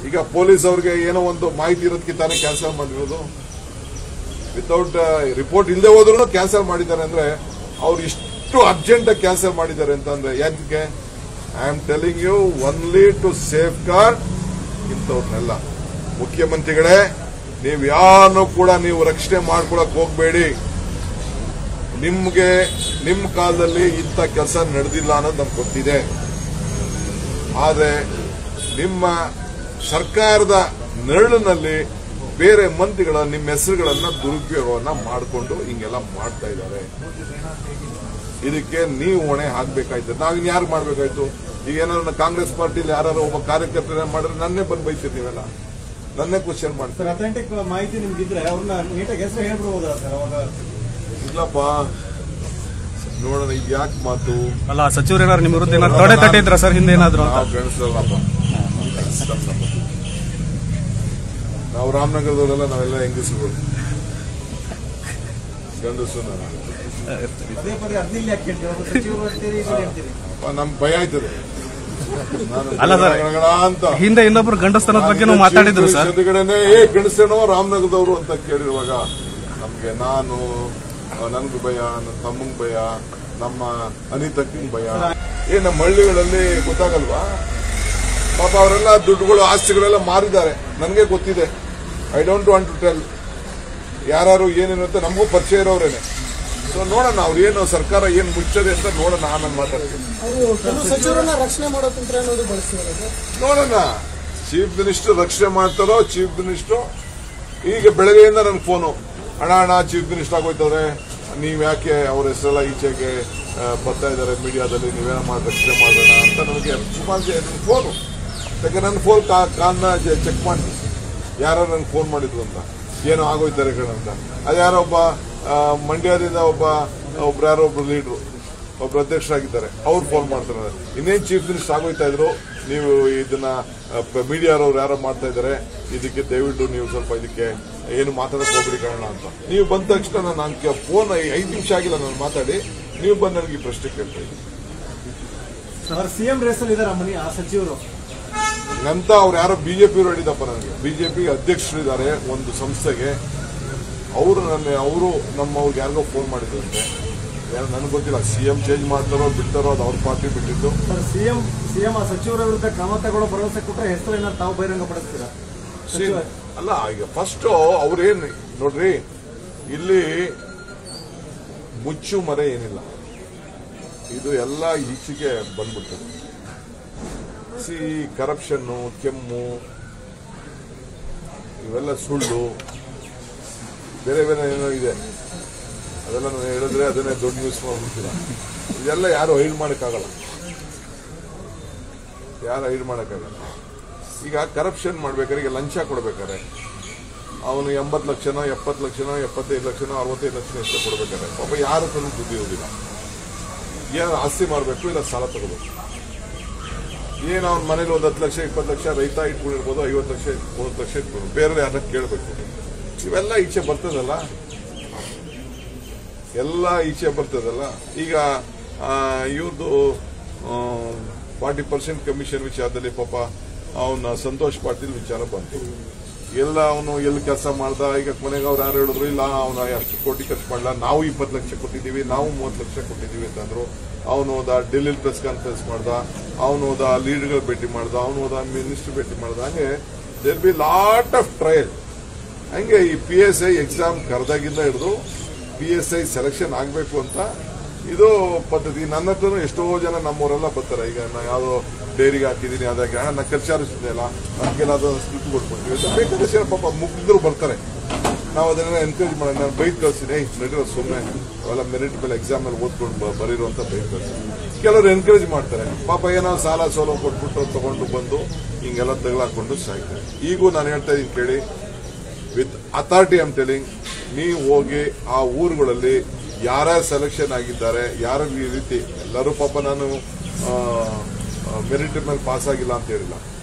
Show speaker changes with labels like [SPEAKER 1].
[SPEAKER 1] ಈಗ ಪೊಲೀಸ್ ಅವ್ರಿಗೆ ಏನೋ ಒಂದು ಮಾಹಿತಿ ಇರೋದಕ್ಕೆ ತಾನೇ ಕ್ಯಾನ್ಸಲ್ ಮಾಡಿರೋದು ವಿತೌಟ್ ರಿಪೋರ್ಟ್ ಇಲ್ಲದೆ ಹೋದ್ರೂ ಕ್ಯಾನ್ಸಲ್ ಮಾಡಿದ್ದಾರೆ ಅಂದ್ರೆ ಅವ್ರು ಇಷ್ಟು ಅರ್ಜೆಂಟ್ ಆಗಿ ಕ್ಯಾನ್ಸಲ್ ಮಾಡಿದ್ದಾರೆ ಅಂತಂದ್ರೆ ಯಾಕೆ I am telling you only to safeguard ಇಂಥವ್ರನ್ನೆಲ್ಲ ಮುಖ್ಯಮಂತ್ರಿಗಳೇ ನೀವು ಯಾರನ್ನೂ ಕೂಡ ನೀವು ರಕ್ಷಣೆ ಮಾಡ್ಕೊಳಕ್ ಹೋಗ್ಬೇಡಿ ನಿಮ್ಗೆ ನಿಮ್ಮ ಕಾಲದಲ್ಲಿ ಇಂಥ ಕೆಲಸ ನಡೆದಿಲ್ಲ ಅನ್ನೋದು ನಮ್ಗೆ ಗೊತ್ತಿದೆ ಆದರೆ ನಿಮ್ಮ ಸರ್ಕಾರದ ನೆರಳಿನಲ್ಲಿ ಬೇರೆ ಮಂತ್ರಿಗಳ ನಿಮ್ಮ ಹೆಸರುಗಳನ್ನ ದುರುಪಯೋಗವನ್ನ ಮಾಡಿಕೊಂಡು ಹಿಂಗೆಲ್ಲ ಮಾಡ್ತಾ ಇದ್ದಾರೆ ಇದಕ್ಕೆ ನೀವು ಹೊಣೆ ಹಾಕ್ಬೇಕಾಯ್ತು ನಾವಿನ್ ಯಾರು ಮಾಡ್ಬೇಕಾಯ್ತು ಈಗ ಏನಾದ್ರು ಕಾಂಗ್ರೆಸ್ ಪಾರ್ಟಿಲಿ ಯಾರು ಒಬ್ಬ ಕಾರ್ಯಕರ್ತರೇ ಮಾಡಿದ್ರೆ ನನ್ನೇ ಬಂದು ಬೈತೀರಿ ನೀವೆಲ್ಲ ನನ್ನೇ ಕ್ವಶನ್ ಮಾಡ್ತಾರೆ
[SPEAKER 2] ಸರ್ ಅಥೆಂಟಿಕ್ ಮಾಹಿತಿ ನಿಮ್ಗಿದ್ರೆ ಅವ್ರನ್ನ ನೀಟಾಗಿ ಹೆಸರು ಹೇಳ್ಬಿಡ್ಬೋದಾ ಸರ್ ಅವಾಗ
[SPEAKER 1] ಇಲ್ಲಪ್ಪ ನೋಡೋಣ ಈಗ ಯಾಕೆ ಮಾತು
[SPEAKER 3] ಅಲ್ಲ ಸಚಿವರು ಏನಾದ್ರು ನಿಮ್ಮ ವಿರುದ್ಧ ಏನಾದ್ರು ತೊಡೆ ತಟ್ಟಿದ್ರ ಸರ್ ಹಿಂದೆ ಏನಾದ್ರು ಅಂತ
[SPEAKER 1] ನಾವು ಗಣಿಸಲ್ಲಪ್ಪ ನಾವು ರಾಮನಗರದವರೆಲ್ಲ ನಾವೆಲ್ಲ ಹೆಂಗಸರುಗಳು ಗಂಡಸು ನಾನು
[SPEAKER 2] ಪದೇ ಪದೇ ಅದ್ನಿಲ್ಲಿ ಯಾಕೆ ಕೇಳ್ತೀವಿ ಒಬ್ಬ ಸಚಿವರು ಅಂತೀರಿ ಇದು ಹೇಳ್ತೀರಿ
[SPEAKER 1] ನಮ್ಗೆ ಭಯ ಆಯ್ತದೆ ನಾನು
[SPEAKER 3] ಅಲ್ಲ ಸರ್.
[SPEAKER 1] ಗಣಗಣ ಅಂತ
[SPEAKER 3] ಹಿಂದೆ ಇನ್ನೊಬ್ರು ಗಂಡಸ್ತನದ ಬಗ್ಗೆ ನಾವು ಮಾತಾಡಿದ್ರು ಸರ್
[SPEAKER 1] ಎದುರುಗಡೆನೆ ಏ ಗಣಸೇನೋ ರಾಮನಗರದವರು ಅಂತ ಕೇಳಿರುವಾಗ ನಮ್ಗೆ ನಾನು ನನ್ಗೆ ಭಯ ನನ್ನ ತಮ್ಮಂಗ್ ಭಯ ನಮ್ಮ ಅನಿತಕ್ಕಂಗ್ ಭಯ ಏ ನಮ್ಮ ಹಳ್ಳಿಗಳಲ್ಲಿ ಗೊತ್ತಾಗಲ್ವಾ ಪಾಪ ಅವರೆಲ್ಲ ದುಡ್ಡುಗಳು ಆಸ್ತಿಗಳೆಲ್ಲ ಮಾರಿದ್ದಾರೆ ನನಗೆ ಗೊತ್ತಿದೆ I don't want to tell ಯಾರು ಏನೇನು ಅಂತ ನಮಗೂ ಪರಿಚಯ ಇರೋರೇನೆ ಸೊ ನೋಡೋಣ ಅವ್ರು ಏನು ಸರ್ಕಾರ ಏನು ಮುಚ್ಚದೆ ಅಂತ ನೋಡೋಣ ಆಮೇಲೆ ಮಾತಾಡ್ತೀನಿ
[SPEAKER 4] ಅವರು ಕೆಲವು ಸಚಿವರನ್ನ ರಕ್ಷಣೆ ಮಾಡೋ ತಂತ್ರ ಅನ್ನೋದು ಬಳಸ್ತಿದ್ದಾರೆ ಸರ್
[SPEAKER 1] ನೋಡೋಣ ಚೀಫ್ ಮಿನಿಸ್ಟರ್ ರಕ್ಷಣೆ ಮಾಡ್ತಾರೋ ಚೀಫ್ ಮಿನಿಸ್ಟರ್ ಈಗ ಬೆಳಗ್ಗೆಯಿಂದ ನನ್ಗೆ ಫೋನು ಅಣ್ಣ ಅಣ್ಣ ಚೀಫ್ ಮಿನಿಸ್ಟರ್ ಆಗೋಯ್ತವ್ರೆ ನೀವ್ ಯಾಕೆ ಅವ್ರ ಹೆಸರೆಲ್ಲ ಈಚೆಗೆ ಆ, ಬರ್ತಾ ಇದ್ದಾರೆ ಮೀಡಿಯಾದಲ್ಲಿ ನೀವೇನೋ ಮಾಡಿ ರಕ್ಷಣೆ ಮಾಡೋಣ ಅಂತ ನನಗೆ ಸುಮಾರು ಜನ ಫೋನು ಯಾಕೆ ನನ್ನ ಫೋನ್ ಕಾನ್ನ ಚೆಕ್ ಮಾಡಿ ಯಾರು ನನ್ಗೆ ಫೋನ್ ಮಾಡಿದ್ರು ಅಂತ ಏನೋ ಆಗೋಯ್ತಾರೆ ಕಣ ಅಂತ ಅದ್ಯಾರೋ ಒಬ್ಬ ಆ, ಮಂಡ್ಯದಿಂದ ಒಬ್ಬ ಒಬ್ರು ಯಾರೋ ಒಬ್ರು ಲೀಡ್ರು ಒಬ್ರು ಅಧ್ಯಕ್ಷರಾಗಿದ್ದಾರೆ ಅವ್ರು ಫೋನ್ ಮಾಡ್ತಾರೆ ಇನ್ನೇನ್ ಚೀಫ್ ಮಿನಿಸ್ಟರ್ ಆಗೋಯ್ತಾ ಇದ್ರು ನೀವು ಇದನ್ನ ಮೀಡಿಯಾರವ್ರು ಯಾರೋ ಮಾಡ್ತಾ ಇದ್ದಾರೆ ಇದಕ್ಕೆ ದಯವಿಟ್ಟು ನೀವು ಸ್ವಲ್ಪ ಇದಕ್ಕೆ ಏನು ಮಾತಾಡಕ್ ಹೋಗ್ರಿ ಕಾರಣ ಅಂತ ನೀವು ಬಂದ ತಕ್ಷಣ ನಾನು ಫೋನ್ ಐದು ನಿಮಿಷ ಆಗಿಲ್ಲ ನಾನು ಮಾತಾಡಿ ನೀವು ಬಂದು ನನಗೆ ಈ ಪ್ರಶ್ನೆ ಕೇಳ್ತಾ ಇದ್ದೀನಿ
[SPEAKER 2] ಸರ್ ಸಿಎಂ ರೇಸಲ್ಲಿ ಇದಾರೆ ಮನಿ ಆ ಸಚಿವರು
[SPEAKER 1] ಅಂತ ಅವ್ರು ಯಾರೋ ಬಿಜೆಪಿ ಹೇಳಿದಪ್ಪ ನನಗೆ ಬಿಜೆಪಿ ಅಧ್ಯಕ್ಷರಿದ್ದಾರೆ ಒಂದು ಸಂಸ್ಥೆಗೆ ಅವರು ನನ್ನ ಅವರು ನಮ್ಮವ್ರಿಗೆ ಯಾರಿಗೋ ಫೋನ್ ಮಾಡಿದ್ರಂತೆ ಯಾರು ನನಗೆ ಗೊತ್ತಿಲ್ಲ ಸಿಎಂ ಚೇಂಜ್ ಮಾಡ್ತಾರೋ ಬಿಡ್ತಾರೋ ಅದು ಅವ್ರ ಪಾರ್ಟಿ ಬಿಟ್ಟಿದ್ದು
[SPEAKER 2] ಸರ್ ಸಿಎಂ ಸಿಎಂ ಆ ಸಚಿವರ ವಿರುದ್ಧ ಕ್ರಮ ತಗೊಳ್ಳೋ ಭರವಸೆ ಕೊಟ್ಟರೆ ಹೆಸರು ಏನಾದ್ರು ತಾವು ಬಹಿರಂಗ ಪಡಿಸ್ತೀರಾ
[SPEAKER 1] See, ಅಲ್ಲ ಈಗ ಫಸ್ಟ್ ಅವ್ರೇನ್ ನೋಡ್ರಿ ಇಲ್ಲಿ ಮುಚ್ಚು ಮರೆ ಏನಿಲ್ಲ ಇದು ಎಲ್ಲ ಈಚೆಗೆ ಬಂದ್ಬಿಡ್ತದೆ ಸಿ ಕರಪ್ಷನ್ನು ಕೆಮ್ಮು ಇವೆಲ್ಲ ಸುಳ್ಳು ಬೇರೆ ಬೇರೆ ಏನೋ ಇದೆ ಅದೆಲ್ಲ ನಾನು ಹೇಳಿದ್ರೆ ಅದನ್ನೇ ದೊಡ್ಡ ನ್ಯೂಸ್ ಮಾಡ್ಬಿಡ್ತೀರ ಇದೆಲ್ಲ ಯಾರು ಹೈಡ್ ಮಾಡೋಕ್ಕಾಗಲ್ಲ ಯಾರು ಹೈಡ್ ಮಾಡೋಕ್ಕಾಗಲ್ಲ ಈಗ ಕರಪ್ಷನ್ ಮಾಡ್ಬೇಕಾದ್ರೆ ಈಗ ಲಂಚ ಕೊಡ್ಬೇಕಾರೆ ಅವನು ಎಂಬತ್ತು ಲಕ್ಷನೋ ಎಪ್ಪತ್ತು ಲಕ್ಷನೋ ಎಪ್ಪತ್ತೈದು ಲಕ್ಷನೋ ಅರವತ್ತೈದು ಲಕ್ಷ ಎಷ್ಟು ಕೊಡ್ಬೇಕಾರೆ ಪಾಪ ಯಾರ ಹತ್ರನೂ ದುಡ್ಡು ಇರೋದಿಲ್ಲ ಏನು ಆಸ್ತಿ ಮಾರಬೇಕು ಇಲ್ಲ ಸಾಲ ತಗೋಬೇಕು ಏನು ಅವ್ನ ಮನೇಲಿ ಒಂದು ಹತ್ತು ಲಕ್ಷ ಇಪ್ಪತ್ತು ಲಕ್ಷ ರೈತ ಇಟ್ಕೊಂಡಿರ್ಬೋದು ಐವತ್ತು ಲಕ್ಷ ಮೂವತ್ತು ಲಕ್ಷ ಇಟ್ಕೊಂಡು ಬೇರೆ ಯಾರನ್ನ ಕೇಳಬೇಕು ಇವೆಲ್ಲ ಈಚೆ ಬರ್ತದಲ್ಲ ಎಲ್ಲ ಈಚೆ ಬರ್ತದಲ್ಲ ಈಗ ಇವ್ರದ್ದು ಫಾರ್ಟಿ ಪರ್ಸೆಂಟ್ ಕಮಿಷನ್ ವಿಚಾರದಲ್ಲಿ ಪಾಪ ಅವನ ಸಂತೋಷ್ ಪಾಟೀಲ್ ವಿಚಾರ ಬಂತು ಎಲ್ಲ ಅವನು ಎಲ್ಲಿ ಕೆಲಸ ಮಾಡ್ದ ಈಗ ಕೊನೆಗೆ ಅವ್ರು ಯಾರು ಹೇಳಿದ್ರು ಇಲ್ಲ ಅವನ ಅಷ್ಟು ಕೋಟಿ ಖರ್ಚು ಮಾಡಲ್ಲ ನಾವು ಇಪ್ಪತ್ತು ಲಕ್ಷ ಕೊಟ್ಟಿದ್ದೀವಿ ನಾವು ಮೂವತ್ತು ಲಕ್ಷ ಕೊಟ್ಟಿದ್ದೀವಿ ಅಂತಂದ್ರು ಅವನು ಹೋದ ಡೆಲ್ಲಿ ಪ್ರೆಸ್ ಕಾನ್ಫರೆನ್ಸ್ ಮಾಡ್ದ ಅವನು ಹೋದ ಲೀಡರ್ಗಳು ಭೇಟಿ ಮಾಡ್ದ ಅವನು ಹೋದ ಮಿನಿಸ್ಟರ್ ಭೇಟಿ ಮಾಡ್ದ ಹಂಗೆ there be lot of trial ಹಂಗೆ ಈ ಪಿ ಎಸ್ ಐ ಎಕ್ಸಾಮ್ ಕರೆದಾಗಿಂದ ಹಿಡಿದು ಪಿ ಎಸ್ ಐ ಸೆಲೆಕ್ಷನ್ ಆಗಬೇಕು ಅಂತ ಇದು ಪದ್ಧತಿ ನನ್ನ ಹತ್ರನೂ ಎಷ್ಟೋ ಜನ ನಮ್ಮವರೆಲ್ಲ ಬರ್ತಾರೆ ಈಗ ನಾ ಯಾವುದೋ ಡೈರಿಗೆ ಹಾಕಿದ್ದೀನಿ ಅದಾಗಿ ಹಣ ನಾ ಖರ್ಚಾರಿಸ್ತಿದ್ದೆಲ್ಲ ಅದಕ್ಕೆಲ್ಲಾದ್ರೂ ಸ್ಲಿಪ್ ಕೊಟ್ಬಿಡ್ತೀವಿ ಅಂತ ಬೇಕಾದಷ್ಟು ಜನ ಪಾಪ ಮುಗ್ಧರು ಬರ್ತಾರೆ ನಾವು ಅದನ್ನೆಲ್ಲ ಎನ್ಕರೇಜ್ ಮಾಡೋಣ ನಾನು ಬೈಕ್ ಕಳಿಸ್ತೀನಿ ಏಯ್ ನಡೀರೋ ಸುಮ್ಮನೆ ಅವೆಲ್ಲ ಮೆರಿಟ್ ಮೇಲೆ ಎಕ್ಸಾಮ್ ಅಲ್ಲಿ ಓದ್ಕೊಂಡು ಬ- ಬರೀರೋ ಅಂತ ಬೈಕ್ ಕಳಿಸ್ತೀನಿ ಕೆಲವರು ಎನ್ಕರೇಜ್ ಮಾಡ್ತಾರೆ ಪಾಪ ಏನೋ ಸಾಲ ಸೋಲ ಕೊಟ್ಬಿಟ್ಟು ತಗೊಂಡು ಬಂದು ಹಿಂಗೆಲ್ಲ ತಗಲಾಕೊಂಡು ಸಾಯ್ತಾರೆ ಈಗೂ ನಾನು ಹೇಳ್ತಾ ಇದ್ದೀನಿ ಕೇಳಿ ವಿತ್ ಅಥಾರಿಟಿ ಆಮ್ ಟೆಲಿಂಗ್ ನೀವು ಹೋಗಿ ಆ ಊರುಗಳಲ್ಲಿ ಯಾರ್ಯಾರು ಸೆಲೆಕ್ಷನ್ ಆಗಿದ್ದಾರೆ ಯಾರು ಈ ರೀತಿ ಎಲ್ಲರೂ ಪಾಪ ನಾನು ಮೆರಿಟ್ ಮೇಲೆ ಪಾಸ್ ಆಗಿಲ್ಲ ಅಂತ ಹೇಳಿಲ್ಲ